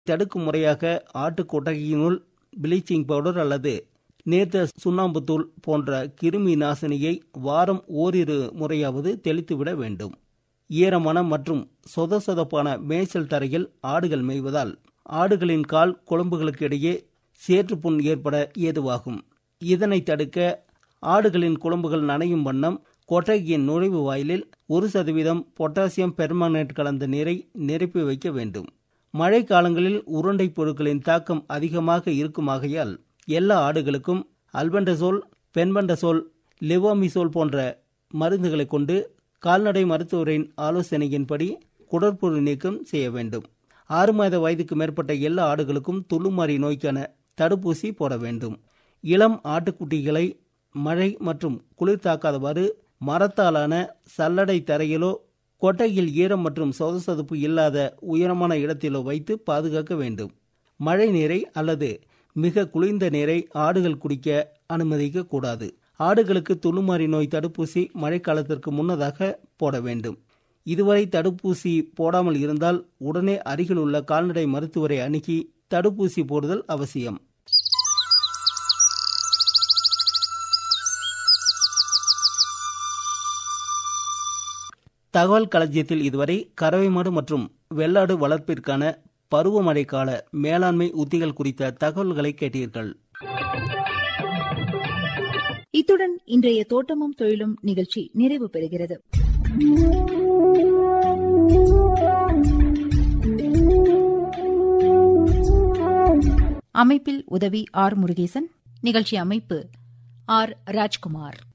தடுக்கும் முறையாக ஆட்டு கொட்டகையினுள் ப்ளீச்சிங் பவுடர் அல்லது நேர்த்த சுண்ணாம்புத்தூள் போன்ற கிருமி நாசினியை வாரம் ஓரிரு முறையாவது தெளித்துவிட வேண்டும் ஈரமான மற்றும் சொத சொதப்பான மேய்ச்சல் தரையில் ஆடுகள் மேய்வதால் ஆடுகளின் கால் குழம்புகளுக்கு இடையே சேற்றுப்புண் ஏற்பட ஏதுவாகும் இதனை தடுக்க ஆடுகளின் குழம்புகள் நனையும் வண்ணம் கொட்டகையின் நுழைவு வாயிலில் ஒரு சதவீதம் பொட்டாசியம் பெர்மானேட் கலந்த நீரை நிரப்பி வைக்க வேண்டும் மழை காலங்களில் உருண்டை புழுக்களின் தாக்கம் அதிகமாக இருக்குமாகையால் எல்லா ஆடுகளுக்கும் அல்பண்டசோல் பென்பண்டசோல் லிவோமிசோல் போன்ற மருந்துகளை கொண்டு கால்நடை மருத்துவரின் ஆலோசனையின்படி குடற்புழு நீக்கம் செய்ய வேண்டும் ஆறு மாத வயதுக்கு மேற்பட்ட எல்லா ஆடுகளுக்கும் துள்ளுமாறி நோய்க்கான தடுப்பூசி போட வேண்டும் இளம் ஆட்டுக்குட்டிகளை மழை மற்றும் குளிர் தாக்காதவாறு மரத்தாலான சல்லடை தரையிலோ கொட்டையில் ஈரம் மற்றும் சொதசொதப்பு இல்லாத உயரமான இடத்திலோ வைத்து பாதுகாக்க வேண்டும் மழை நீரை அல்லது மிக குளிர்ந்த நீரை ஆடுகள் குடிக்க அனுமதிக்க கூடாது ஆடுகளுக்கு துளுமாறி நோய் தடுப்பூசி மழைக்காலத்திற்கு முன்னதாக போட வேண்டும் இதுவரை தடுப்பூசி போடாமல் இருந்தால் உடனே அருகில் உள்ள கால்நடை மருத்துவரை அணுகி தடுப்பூசி போடுதல் அவசியம் தகவல் களஞ்சியத்தில் இதுவரை கறவை மாடு மற்றும் வெள்ளாடு வளர்ப்பிற்கான பருவமழை கால மேலாண்மை உத்திகள் குறித்த தகவல்களை கேட்டீர்கள் இத்துடன் இன்றைய தோட்டமும் தொழிலும் நிகழ்ச்சி நிறைவு பெறுகிறது அமைப்பில் உதவி ஆர் முருகேசன் நிகழ்ச்சி அமைப்பு ஆர் ராஜ்குமார்